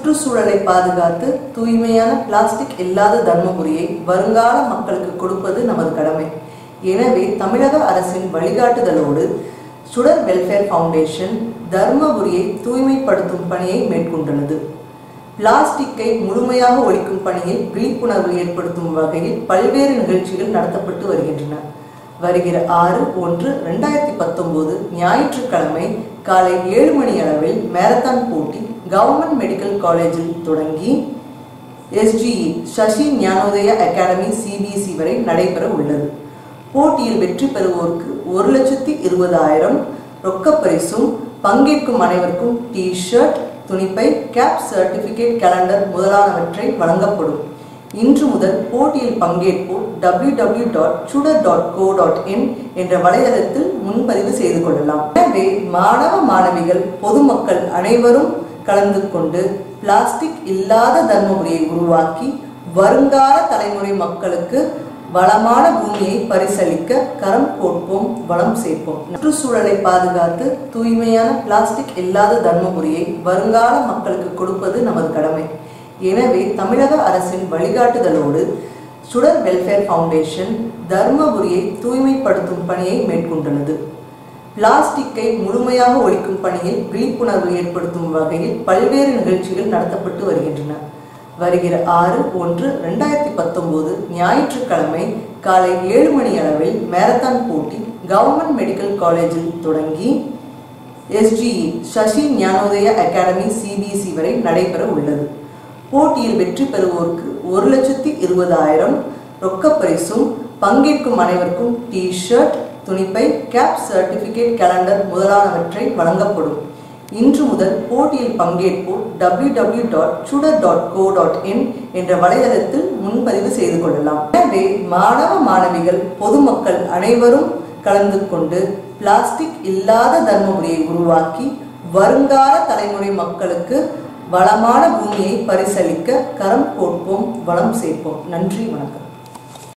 சுற்றுச்சூழலை பாதுகாத்து தூய்மையான பிளாஸ்டிக் இல்லாத தர்மபுரியை வருங்கால மக்களுக்கு கொடுப்பது நமது கடமை எனவே தமிழக அரசின் வழிகாட்டுதலோடு சுடர் வெல்ஃபேர் ஃபவுண்டேஷன் தர்மபுரியை தூய்மைப்படுத்தும் பணியை மேற்கொண்டுள்ளது பிளாஸ்டிக்கை முழுமையாக ஒழிக்கும் பணியில் விழிப்புணர்வு ஏற்படுத்தும் வகையில் பல்வேறு நிகழ்ச்சிகள் நடத்தப்பட்டு வருகின்றன வருகிற ஆறு ஒன்று ரெண்டாயிரத்தி பத்தொன்பது ஞாயிற்றுக்கிழமை காலை ஏழு மணி அளவில் மேரத்தான் போட்டி கவர்மெண்ட் மெடிக்கல் காலேஜில் தொடங்கி SGE Sasi Gnanodaya academy CBSE வரை நடைபெற உள்ளது போட்டியில் வெற்றி பெறுவோருக்கு ஒரு லட்சத்தி இருபதாயிரம் ரொக்கப் பரிசும் பங்கேற்கும் அனைவருக்கும் டி ஷர்ட் துணிப்பை கேப் சர்டிபிகேட் கேலண்டர் முதலானவற்றை வழங்கப்படும் இன்று முதல் போட்டியில் பங்கேற்போர் W W dot Sudar dot co dot in என்ற வலைதளத்தில் முன்பதிவு செய்து கொள்ளலாம் எனவே மாணவ மாணவிகள் பொதுமக்கள் அனைவரும் கலந்து கொண்டு பிளாஸ்டிக் இல்லாத தர்மபுரியை உருவாக்கி வருங்கால தலைமுறை மக்களுக்கு வளமான பூமியை பரிசளிக்க கரம் கோட்போம் வளம் சேர்ப்போம் சுற்றுச்சூழலை பாதுகாத்து தூய்மையான பிளாஸ்டிக் இல்லாத தர்மபுரியை வருங்கால மக்களுக்கு கொடுப்பது நமது கடமை எனவே தமிழக அரசின் வழிகாட்டுதலோடு சுடர் வெல்ஃபேர் ஃபவுண்டேஷன் தர்மபுரியை தூய்மைப்படுத்தும் பணியை மேற்கொண்டுள்ளது பிளாஸ்டிக்கை முழுமையாக ஒழிக்கும் பணியில் விழிப்புணர்வு ஏற்படுத்தும் வகையில் பல்வேறு நிகழ்ச்சிகள் நடத்தப்பட்டு வருகின்றன வருகிற ஆறு ஒன்று ரெண்டாயிரத்தி பத்தொன்பது ஞாயிற்றுக்கிழமை காலை ஏழு மணி அளவில் மேரத்தான் போட்டி கவர்மெண்ட் மெடிக்கல் காலேஜில் தொடங்கி SGE Sasi Gnanodaya academy CBSE வரை நடைபெற உள்ளது போட்டியில் வெற்றி பெறுவோருக்கு ஒரு லட்சத்தி இருபதாயிரம் ரொக்கப் பரிசும் பங்கேற்கும் அனைவருக்கும் டி ஷர்ட் துணிப்பை கேப் சர்டிபிகேட் கேலண்டர் முதலானவற்றை வழங்கப்படும் இன்று முதல் போட்டியில் பங்கேற்போர் W W dot Sudar dot co dot in என்ற வலைதளத்தில் முன்பதிவு செய்து கொள்ளலாம் எனவே மாணவ மாணவிகள் பொதுமக்கள் அனைவரும் கலந்து கொண்டு பிளாஸ்டிக் இல்லாத தர்மபுரியை உருவாக்கி வருங்கால தலைமுறை மக்களுக்கு வளமான பூமியை பரிசளிக்க கரம் கோட்போம் வளம் சேர்ப்போம் நன்றி வணக்கம்